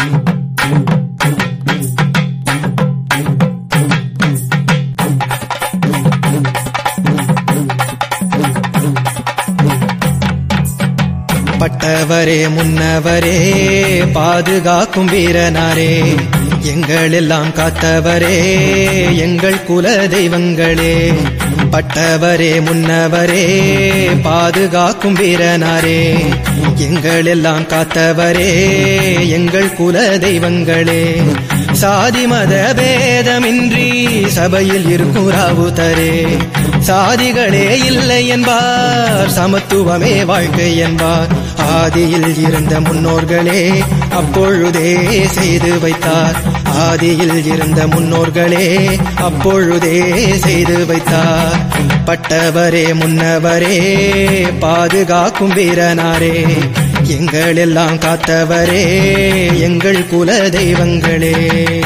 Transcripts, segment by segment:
பட்டவரே முன்னவரே பாதுகாக்கும் வீரனாரே எங்கள் எல்லாம் காத்தவரே எங்கள் குல தெய்வங்களே பட்டவரே முன்னவரே பாதுகாக்கும் வீரனாரே எங்கள் எல்லாம் காத்தவரே எங்கள் குல தெய்வங்களே சாதி மத பேதமின்றி சபையில் இருக்கும் ராவுதரே சாதிகளே இல்லை என்பார் சமத்துவமே வாழ்க்கை என்பார் ஆதியில் இருந்த முன்னோர்களே அப்பொழுதே செய்து வைத்தார் ஆதியில் இருந்த முன்னோர்களே அப்பொழுதே செய்து வைத்தார் பட்டவரே முன்னவரே பாதுகாக்கும் வீரனாரே எங்கள் எல்லாம் காத்தவரே எங்கள் குல தெய்வங்களே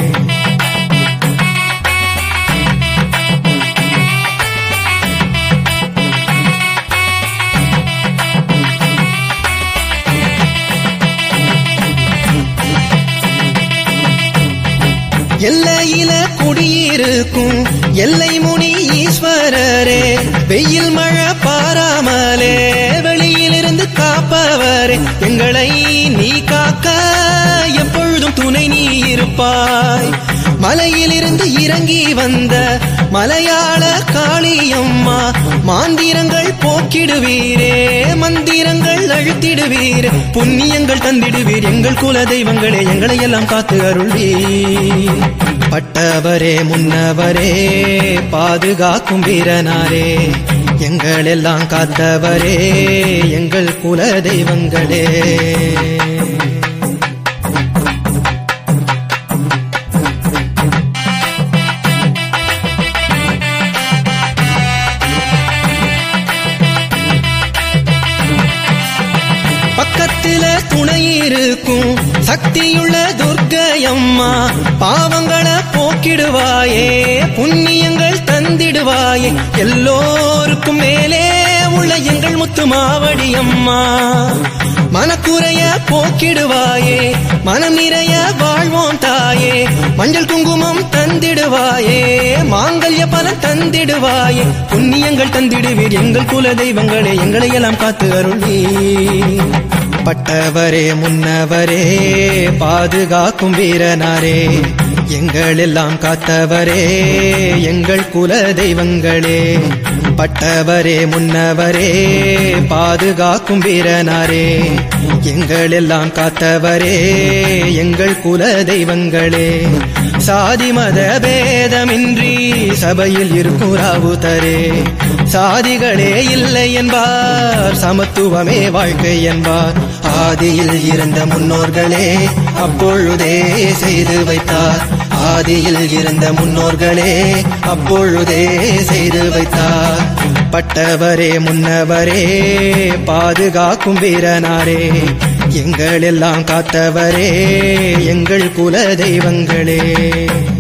எல்லையில குடியிருக்கும் எல்லை முனி ஈஸ்வரரே வெயில் மழை பாராமலே வெளியிலிருந்து காப்பவரே எங்களை நீ காக்க எப்பொழுதும் துணை நீ இருப்பாய் மலையிலிருந்து இறங்கி வந்த மலையாள காளியம்மா மாந்திரங்கள் போக்கிடுவீரே மந்திரங்கள் அழுத்திடுவீரே புண்ணியங்கள் தந்திடுவீர் எங்கள் குல தெய்வங்களே எங்களை எல்லாம் காத்து அருள்வீ பட்டவரே முன்னவரே பாதுகாக்கும் வீரனாரே எங்கள் எல்லாம் காத்தவரே எங்கள் குல தெய்வங்களே பக்கத்தில துணை இருக்கும் சக்தியுள்ள துர்க்கையம்மா பாவங்களை போக்கிடுவாயே புண்ணியங்கள் தந்திடுவாயே எல்லோருக்கும் மேலே உள்ள எங்கள் முத்து மாவடி அம்மா மனக்குறைய போக்கிடுவாயே மனம் நிறைய வாழ்வோம் தாயே மஞ்சள் குங்குமம் தந்திடுவாயே மாங்கல்ய பலன் தந்திடுவாயே புண்ணியங்கள் தந்திடுவீர் எங்கள் குல தெய்வங்களே எங்களை எல்லாம் காத்து அருளி பட்டவரே முன்னவரே பாதுகாக்கும் வீரனாரே எங்கள் எல்லாம் காத்தவரே எங்கள் குல தெய்வங்களே பட்டவரே முன்னவரே பாதுகாக்கும் வீரனாரே எங்கள் எல்லாம் காத்தவரே எங்கள் குல தெய்வங்களே சாதி மத பேதமின்றி சபையில் இருக்கும் ராவுதரே சாதிகளே இல்லை என்பார் சமத்துவமே வாழ்க்கை என்பார் ஆதியில் இருந்த முன்னோர்களே அப்பொழுதே செய்து வைத்தார் ஆதியில் இருந்த முன்னோர்களே அப்பொழுதே செய்து வைத்தார் பட்டவரே முன்னவரே பாதுகாக்கும் வீரனாரே எங்கள் எல்லாம் காத்தவரே எங்கள் குல தெய்வங்களே